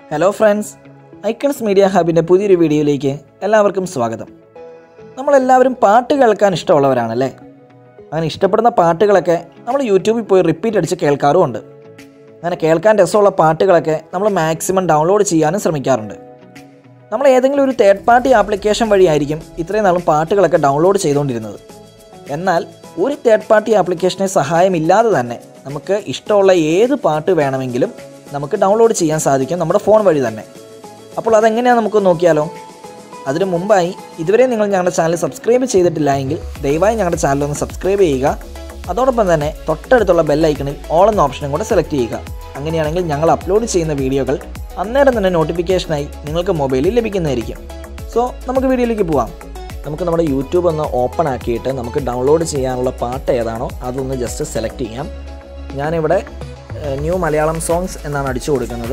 hello friends icons media ഹബിൻ്റെ പുതിയൊരു വീഡിയോയിലേക്ക് എല്ലാവർക്കും സ്വാഗതം നമ്മളെല്ലാവരും പാട്ട് കേൾക്കാൻ ഇഷ്ടമുള്ളവരാണല്ലേ അങ്ങനെ ഇഷ്ടപ്പെടുന്ന പാട്ടുകളൊക്കെ നമ്മൾ യൂട്യൂബിൽ പോയി റിപ്പീറ്റ് അടിച്ച് കേൾക്കാറുമുണ്ട് അങ്ങനെ കേൾക്കാൻ രസമുള്ള പാട്ടുകളൊക്കെ നമ്മൾ മാക്സിമം ഡൗൺലോഡ് ചെയ്യാനും ശ്രമിക്കാറുണ്ട് നമ്മൾ ഏതെങ്കിലും ഒരു തേർഡ് പാർട്ടി ആപ്ലിക്കേഷൻ വഴിയായിരിക്കും ഇത്രയും നാളും പാട്ടുകളൊക്കെ ഡൗൺലോഡ് ചെയ്തുകൊണ്ടിരുന്നത് എന്നാൽ ഒരു തേർഡ് പാർട്ടി ആപ്ലിക്കേഷനെ സഹായമില്ലാതെ തന്നെ നമുക്ക് ഇഷ്ടമുള്ള ഏത് പാട്ട് വേണമെങ്കിലും നമുക്ക് ഡൗൺലോഡ് ചെയ്യാൻ സാധിക്കും നമ്മുടെ ഫോൺ വഴി തന്നെ അപ്പോൾ അതെങ്ങനെയാണ് നമുക്ക് നോക്കിയാലോ അതിനു മുമ്പായി ഇതുവരെ നിങ്ങൾ ഞങ്ങളുടെ ചാനൽ സബ്സ്ക്രൈബ് ചെയ്തിട്ടില്ല എങ്കിൽ ദയവായി ഞങ്ങളുടെ ചാനൽ ഒന്ന് സബ്സ്ക്രൈബ് ചെയ്യുക അതോടൊപ്പം തന്നെ തൊട്ടടുത്തുള്ള ബെല്ലൈക്കണിൽ ഓൾ എന്ന ഓപ്ഷനും കൂടെ സെലക്ട് ചെയ്യുക അങ്ങനെയാണെങ്കിൽ ഞങ്ങൾ അപ്ലോഡ് ചെയ്യുന്ന വീഡിയോകൾ അന്നേരം തന്നെ നോട്ടിഫിക്കേഷനായി നിങ്ങൾക്ക് മൊബൈലിൽ ലഭിക്കുന്നതായിരിക്കും സോ നമുക്ക് വീഡിയോയിലേക്ക് പോവാം നമുക്ക് നമ്മുടെ യൂട്യൂബ് ഒന്ന് ഓപ്പൺ ആക്കിയിട്ട് നമുക്ക് ഡൗൺലോഡ് ചെയ്യാനുള്ള പാട്ട് ഏതാണോ അതൊന്ന് ജസ്റ്റ് സെലക്ട് ചെയ്യാം ഞാനിവിടെ ന്യൂ മലയാളം സോങ്സ് എന്നാണ് അടിച്ചു കൊടുക്കുന്നത്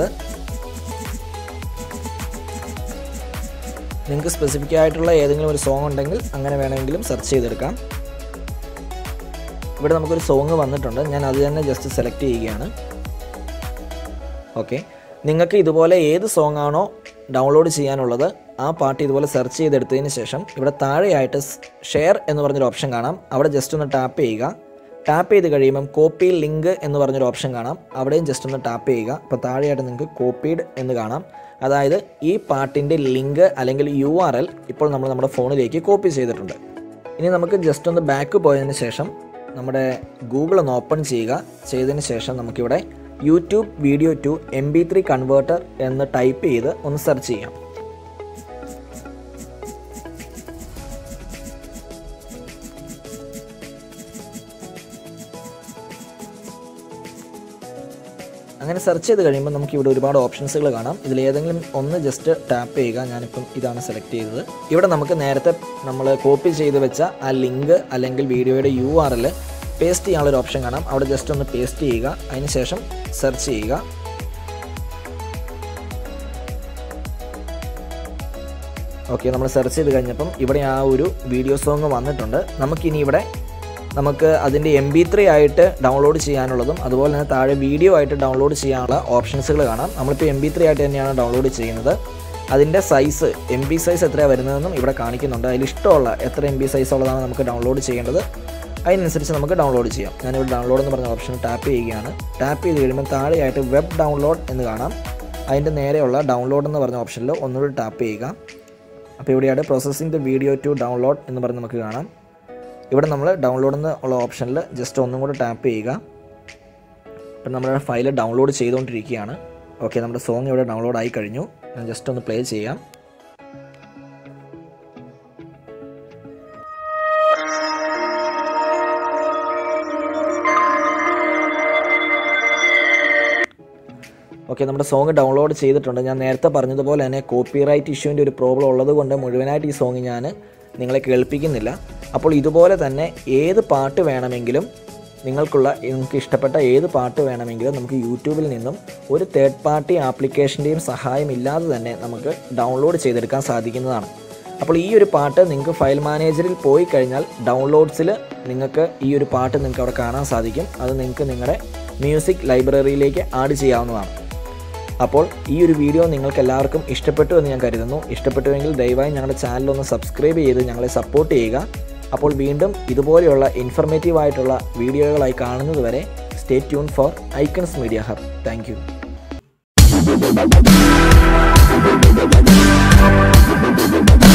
നിങ്ങൾക്ക് സ്പെസിഫിക് ആയിട്ടുള്ള ഏതെങ്കിലും ഒരു സോങ് ഉണ്ടെങ്കിൽ അങ്ങനെ വേണമെങ്കിലും സെർച്ച് ചെയ്തെടുക്കാം ഇവിടെ നമുക്കൊരു സോങ് വന്നിട്ടുണ്ട് ഞാൻ അത് തന്നെ ജസ്റ്റ് സെലക്ട് ചെയ്യുകയാണ് ഓക്കെ നിങ്ങൾക്ക് ഇതുപോലെ ഏത് സോങ് ആണോ ഡൗൺലോഡ് ചെയ്യാനുള്ളത് ആ പാട്ട് ഇതുപോലെ സെർച്ച് ചെയ്തെടുത്തതിന് ശേഷം ഇവിടെ താഴെയായിട്ട് ഷെയർ എന്ന് പറഞ്ഞൊരു ഓപ്ഷൻ കാണാം അവിടെ ജസ്റ്റ് ഒന്ന് ടാപ്പ് ചെയ്യുക ടാപ്പ് ചെയ്ത് കഴിയുമ്പം കോപ്പി ലിങ്ക് എന്ന് പറഞ്ഞൊരു ഓപ്ഷൻ കാണാം അവിടെയും ജസ്റ്റ് ഒന്ന് ടാപ്പ് ചെയ്യുക അപ്പോൾ താഴെയായിട്ട് നിങ്ങൾക്ക് കോപ്പീഡ് എന്ന് കാണാം അതായത് ഈ പാട്ടിൻ്റെ ലിങ്ക് അല്ലെങ്കിൽ യു ആർ എൽ ഇപ്പോൾ നമ്മൾ നമ്മുടെ ഫോണിലേക്ക് കോപ്പി ചെയ്തിട്ടുണ്ട് ഇനി നമുക്ക് ജസ്റ്റ് ഒന്ന് ബാക്ക് പോയതിന് ശേഷം നമ്മുടെ ഗൂഗിൾ ഒന്ന് ഓപ്പൺ ചെയ്യുക ചെയ്തതിന് ശേഷം നമുക്കിവിടെ YouTube video to M B three converter എന്ന് ടൈപ്പ് ചെയ്ത് ഒന്ന് സെർച്ച് ചെയ്യാം അങ്ങനെ സെർച്ച് ചെയ്ത് കഴിയുമ്പോൾ നമുക്ക് ഇവിടെ ഒരുപാട് ഓപ്ഷൻസുകൾ കാണാം ഇതിൽ ഏതെങ്കിലും ഒന്ന് ജസ്റ്റ് ടാപ്പ് ചെയ്യുക ഞാനിപ്പം ഇതാണ് സെലക്ട് ചെയ്തത് ഇവിടെ നമുക്ക് നേരത്തെ നമ്മൾ കോപ്പി ചെയ്ത് വെച്ച ആ ലിങ്ക് അല്ലെങ്കിൽ വീഡിയോയുടെ യു ആർ എൽ പേസ്റ്റ് ചെയ്യാനുള്ളൊരു ഓപ്ഷൻ കാണാം അവിടെ ജസ്റ്റ് ഒന്ന് പേസ്റ്റ് ചെയ്യുക അതിനുശേഷം സെർച്ച് ചെയ്യുക ഓക്കെ നമ്മൾ സെർച്ച് ചെയ്ത് കഴിഞ്ഞപ്പം ഇവിടെ ആ ഒരു വീഡിയോ സോങ് വന്നിട്ടുണ്ട് നമുക്കിനി ഇവിടെ നമുക്ക് അതിൻ്റെ എം ബി ത്രീ ആയിട്ട് ഡൗൺലോഡ് ചെയ്യാനുള്ളതും അതുപോലെ തന്നെ താഴെ വീഡിയോ ആയിട്ട് ഡൗൺലോഡ് ചെയ്യാനുള്ള ഓപ്ഷൻസുകൾ കാണാം നമ്മളിപ്പോൾ എം ബി ത്രീ ആയിട്ട് തന്നെയാണ് ഡൗൺലോഡ് ചെയ്യുന്നത് അതിൻ്റെ സൈസ് എം ബി സൈസ് എത്രയാണ് വരുന്നതെന്നും ഇവിടെ കാണിക്കുന്നുണ്ട് അതിൽ ഇഷ്ടമുള്ള എത്ര എം ബി സൈസ് ഉള്ളതാണ് നമുക്ക് ഡൗൺലോഡ് ചെയ്യേണ്ടത് അതിനനുസരിച്ച് നമുക്ക് ഡൗൺലോഡ് ചെയ്യാം ഞാനിവിടെ ഡൗൺലോഡ് എന്ന് പറഞ്ഞ ഓപ്ഷൻ ടാപ്പ് ചെയ്യുകയാണ് ടാപ്പ് ചെയ്ത് കഴിയുമ്പോൾ താഴെയായിട്ട് വെബ് ഡൗൺലോഡ് എന്ന് കാണാം അതിൻ്റെ നേരെയുള്ള ഡൗൺലോഡ് എന്ന് പറഞ്ഞ ഓപ്ഷനിൽ ഒന്നുകൂടി ടാപ്പ് ചെയ്യുക അപ്പോൾ ഇവിടെയാണ് processing the video to download എന്ന് പറഞ്ഞ് നമുക്ക് കാണാം ഇവിടെ നമ്മൾ ഡൗൺലോഡ് എന്ന് ഉള്ള ഓപ്ഷനിൽ ജസ്റ്റ് ഒന്നും കൂടെ ടാപ്പ് ചെയ്യുക ഇപ്പം നമ്മുടെ ഫയൽ ഡൗൺലോഡ് ചെയ്തുകൊണ്ടിരിക്കുകയാണ് ഓക്കെ നമ്മുടെ സോങ് ഇവിടെ ഡൗൺലോഡ് ആയി കഴിഞ്ഞു ഞാൻ ജസ്റ്റ് ഒന്ന് പ്ലേ ചെയ്യാം ഓക്കെ നമ്മുടെ സോങ് ഡൗൺലോഡ് ചെയ്തിട്ടുണ്ട് ഞാൻ നേരത്തെ പറഞ്ഞതുപോലെ തന്നെ കോപ്പിറൈറ്റ് ഇഷ്യൂവിൻ്റെ ഒരു പ്രോബ്ലം ഉള്ളത് കൊണ്ട് മുഴുവനായിട്ട് ഈ സോങ് ഞാൻ നിങ്ങളെ കേൾപ്പിക്കുന്നില്ല അപ്പോൾ ഇതുപോലെ തന്നെ ഏത് പാട്ട് വേണമെങ്കിലും നിങ്ങൾക്കുള്ള നിങ്ങൾക്ക് ഇഷ്ടപ്പെട്ട ഏത് പാട്ട് വേണമെങ്കിലും നമുക്ക് യൂട്യൂബിൽ നിന്നും ഒരു തേർഡ് പാർട്ടി ആപ്ലിക്കേഷൻ്റെയും സഹായമില്ലാതെ തന്നെ നമുക്ക് ഡൗൺലോഡ് ചെയ്തെടുക്കാൻ സാധിക്കുന്നതാണ് അപ്പോൾ ഈ ഒരു പാട്ട് നിങ്ങൾക്ക് ഫയൽ മാനേജറിൽ പോയി കഴിഞ്ഞാൽ ഡൗൺലോഡ്സിൽ നിങ്ങൾക്ക് ഈ ഒരു പാട്ട് നിങ്ങൾക്ക് അവിടെ കാണാൻ സാധിക്കും അത് നിങ്ങൾക്ക് നിങ്ങളുടെ മ്യൂസിക് ലൈബ്രറിയിലേക്ക് ആഡ് ചെയ്യാവുന്നതാണ് അപ്പോൾ ഈ ഒരു വീഡിയോ നിങ്ങൾക്ക് എല്ലാവർക്കും ഇഷ്ടപ്പെട്ടു എന്ന് ഞാൻ കരുതുന്നു ഇഷ്ടപ്പെട്ടുവെങ്കിൽ ദയവായി ഞങ്ങളുടെ ചാനൽ ഒന്ന് സബ്സ്ക്രൈബ് ചെയ്ത് ഞങ്ങളെ സപ്പോർട്ട് ചെയ്യുക അപ്പോൾ വീണ്ടും ഇതുപോലെയുള്ള ഇൻഫർമേറ്റീവ് ആയിട്ടുള്ള വീഡിയോകളായി കാണുന്നത് വരെ stay tune for icons media hub thank U